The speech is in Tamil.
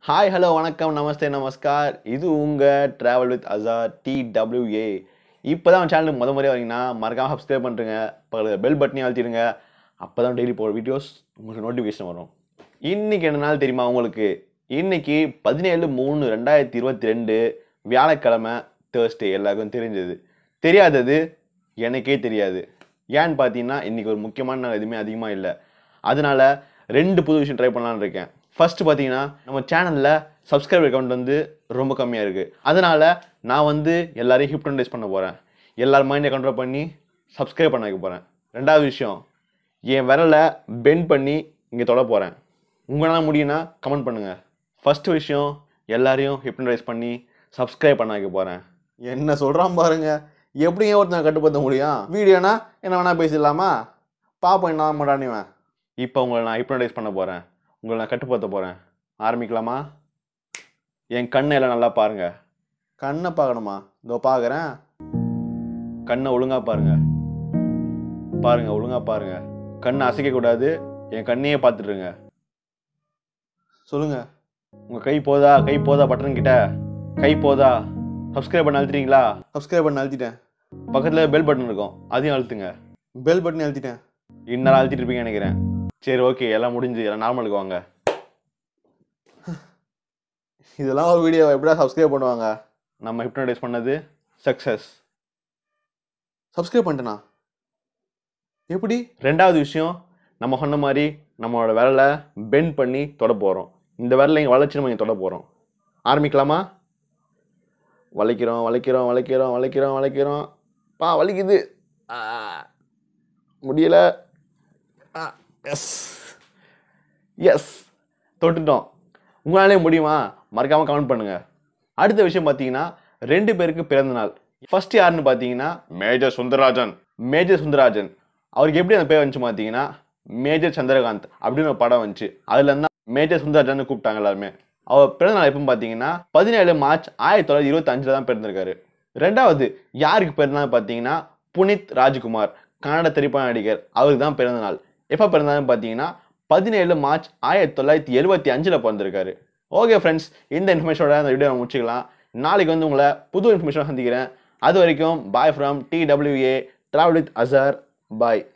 ஹாய் ஹலோ வணக்கம் நமஸ்தே நமஸ்கார் இது உங்கள் ட்ராவல் வித் அசார் டிடபிள்யூஏ இப்போ தான் சேனலுக்கு முத முறையாக வரீங்கன்னா மறக்காமல் சப்ஸ்கிரைப் பண்ணுறேங்க பக்கத்தில் பெல் பட்டனையும் அழுத்திடுங்க அப்போ தான் டெய்லி போகிற வீடியோஸ் உங்களுக்கு நோட்டிஃபிகேஷன் வரும் இன்றைக்கி என்ன நாள் தெரியுமா உங்களுக்கு இன்னைக்கு பதினேழு மூணு ரெண்டாயிரத்தி இருபத்தி ரெண்டு வியாழக்கிழமை தேர்ஸ்டே எல்லாருக்கும் தெரிஞ்சது தெரியாதது எனக்கே தெரியாது ஏன்னு பார்த்தீங்கன்னா இன்றைக்கி ஒரு முக்கியமான நாள் எதுவுமே அதிகமாக இல்லை அதனால ரெண்டு புது விஷயம் ட்ரை பண்ணலான்னு இருக்கேன் ஃபர்ஸ்ட் பார்த்தீங்கன்னா நம்ம சேனலில் சப்ஸ்கிரைபர் அக்கௌண்ட் வந்து ரொம்ப கம்மியாக இருக்குது அதனால் நான் வந்து எல்லாரையும் ஹிப்னடைஸ் பண்ண போகிறேன் எல்லார் மைண்டை கண்ட்ரோல் பண்ணி சப்ஸ்கிரைப் பண்ண வைக்க போகிறேன் ரெண்டாவது விஷயம் என் விரலை பெண்ட் பண்ணி இங்கே தொட போகிறேன் உங்களால் முடியும்னா கமெண்ட் பண்ணுங்கள் ஃபர்ஸ்ட் விஷயம் எல்லாரையும் ஹிப்னடைஸ் பண்ணி சப்ஸ்கிரைப் பண்ண வைக்க போகிறேன் என்ன சொல்கிறான் பாருங்க எப்படிங்க ஒருத்தன் கட்டுப்படுத்த முடியும் வீடியோனா என்ன வேணால் பேசிடலாமா பாப்போம் என்ன மாட்டானிவன் இப்போ உங்களை நான் ஹிப்னடைஸ் பண்ண போகிறேன் உங்களை நான் கட்டுப்படுத்த போகிறேன் ஆரம்பிக்கலாமா என் கண்ணை எல்லாம் நல்லா பாருங்க கண்ணை பார்க்கணுமா இதோ பார்க்குறேன் கண்ணை ஒழுங்கா பாருங்க பாருங்க ஒழுங்கா பாருங்க கண்ணை அசைக்கக்கூடாது என் கண்ணையே பார்த்துட்டுருங்க சொல்லுங்க உங்க கை போதா கை போதா பட்டன் கிட்ட கை போதா சப்ஸ்கிரைப் பண்ண அழுத்துறீங்களா சப்ஸ்கிரைப் பண்ண அழுத்திட்டேன் பக்கத்தில் பெல் பட்டன் இருக்கும் அதையும் அழுத்துங்க பெல் பட்டன் அழுத்திட்டேன் இந்நேரம் அழுத்திட்டு இருப்பீங்கன்னு நினைக்கிறேன் சரி ஓகே எல்லாம் முடிஞ்சு எல்லாம் நார்மலுக்கு வாங்க இதெல்லாம் ஒரு வீடியோ எப்படியா சப்ஸ்கிரைப் பண்ணுவாங்க நம்ம ஹிப்னடைஸ் பண்ணது சக்ஸஸ் சப்ஸ்கிரைப் பண்ணிட்டேனா எப்படி ரெண்டாவது விஷயம் நம்ம சொன்ன மாதிரி நம்மளோட விரலை பெண்ட் பண்ணி தொட போகிறோம் இந்த விரலை இங்கே வளைச்சு நம்ம இங்கே தொட போகிறோம் ஆரம்பிக்கலாமா வளைக்கிறோம் வளைக்கிறோம் வளைக்கிறோம் வளைக்கிறோம் வளைக்கிறோம் பா வலிக்குது ஆ, முடியல எஸ் எஸ் தொட்டுட்டோம் உங்களாலே முடியுமா மறக்காமல் கமெண்ட் பண்ணுங்க அடுத்த விஷயம் பார்த்தீங்கன்னா ரெண்டு பேருக்கு பிறந்த நாள் ஃபர்ஸ்ட் யாருன்னு பார்த்தீங்கன்னா மேஜர் சுந்தரராஜன் மேஜர் சுந்தரராஜன் அவருக்கு எப்படி அந்த பேர் வந்துச்சு பார்த்தீங்கன்னா மேஜர் சந்திரகாந்த் அப்படின்னு ஒரு படம் வந்துச்சு அதுல இருந்தா மேஜர் சுந்தரராஜன் கூப்பிட்டாங்க எல்லாருமே அவர் பிறந்த நாள் எப்போ பார்த்தீங்கன்னா பதினேழு மார்ச் ஆயிரத்தி தொள்ளாயிரத்தி இருபத்தஞ்சில் தான் பிறந்திருக்காரு ரெண்டாவது யாருக்கு பிறந்தநாள் பார்த்தீங்கன்னா புனித் ராஜ்குமார் கன்னட திரைப்பட நடிகர் அவருக்கு தான் பிறந்த நாள் எப்போ பிறந்தாருன்னு பார்த்தீங்கன்னா பதினேழு மார்ச் ஆயிரத்தி தொள்ளாயிரத்தி எழுபத்தி அஞ்சில் பிறந்திருக்காரு ஓகே ஃப்ரெண்ட்ஸ் இந்த இன்ஃபர்மேஷனோட இந்த வீடியோ முடிச்சுக்கலாம் நாளைக்கு வந்து உங்களை புது இன்ஃபர்மேஷன் சந்திக்கிறேன் அது வரைக்கும் bye from TWA travel with Azhar bye